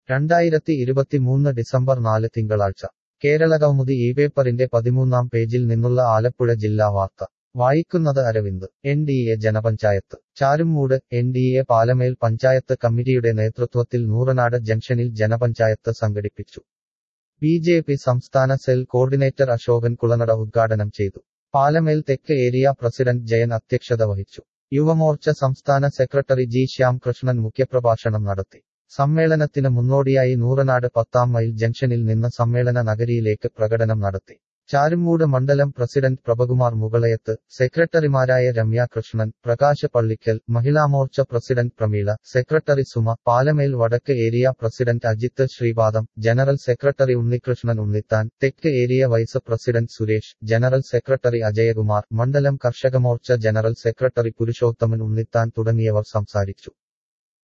രണ്ടായിരത്തി ഇരുപത്തിമൂന്ന് ഡിസംബർ നാല് തിങ്കളാഴ്ച കേരള കൗമുദി ഈ പേപ്പറിന്റെ പതിമൂന്നാം പേജിൽ നിന്നുള്ള ആലപ്പുഴ ജില്ലാ വാർത്ത വായിക്കുന്നത് Aravind N D A Janapanchayat Charummood N D A Palamel panchayat കമ്മിറ്റിയുടെ നേതൃത്വത്തിൽ നൂറനാട് ജംഗ്ഷനിൽ ജനപഞ്ചായത്ത് സംഘടിപ്പിച്ചു ബി ജെ പി സംസ്ഥാന സെൽ കോർഡിനേറ്റർ അശോകൻ കുളനട ഉദ്ഘാടനം ചെയ്തു പാലമേൽ തെക്ക് ഏരിയ പ്രസിഡന്റ് ജയൻ അധ്യക്ഷത വഹിച്ചു യുവമോർച്ച സംസ്ഥാന സെക്രട്ടറി ജി ശ്യാംകൃഷ്ണൻ മുഖ്യപ്രഭാഷണം നടത്തി സമ്മേളനത്തിന് മുന്നോടിയായി നൂറനാട് പത്താം മൈൽ ജംഗ്ഷനിൽ നിന്ന് സമ്മേളന നഗരിയിലേക്ക് പ്രകടനം നടത്തി ചാരുമൂട് മണ്ഡലം പ്രസിഡന്റ് പ്രഭകുമാർ മുകളയത്ത് സെക്രട്ടറിമാരായ രമ്യ കൃഷ്ണൻ പ്രകാശ് പള്ളിക്കൽ മഹിളാമോർച്ച പ്രസിഡന്റ് പ്രമീള സെക്രട്ടറി സുമ പാലമേൽ വടക്ക് area president Ajith ശ്രീപാദം general secretary Unnikrishnan Unnithan തെക്ക് area vice president Suresh general secretary Ajayakumar മണ്ഡലം കർഷക മോർച്ച ജനറൽ സെക്രട്ടറി പുരുഷോത്തമൻ ഉണ്ണിത്താൻ തുടങ്ങിയവർ സംസാരിച്ചു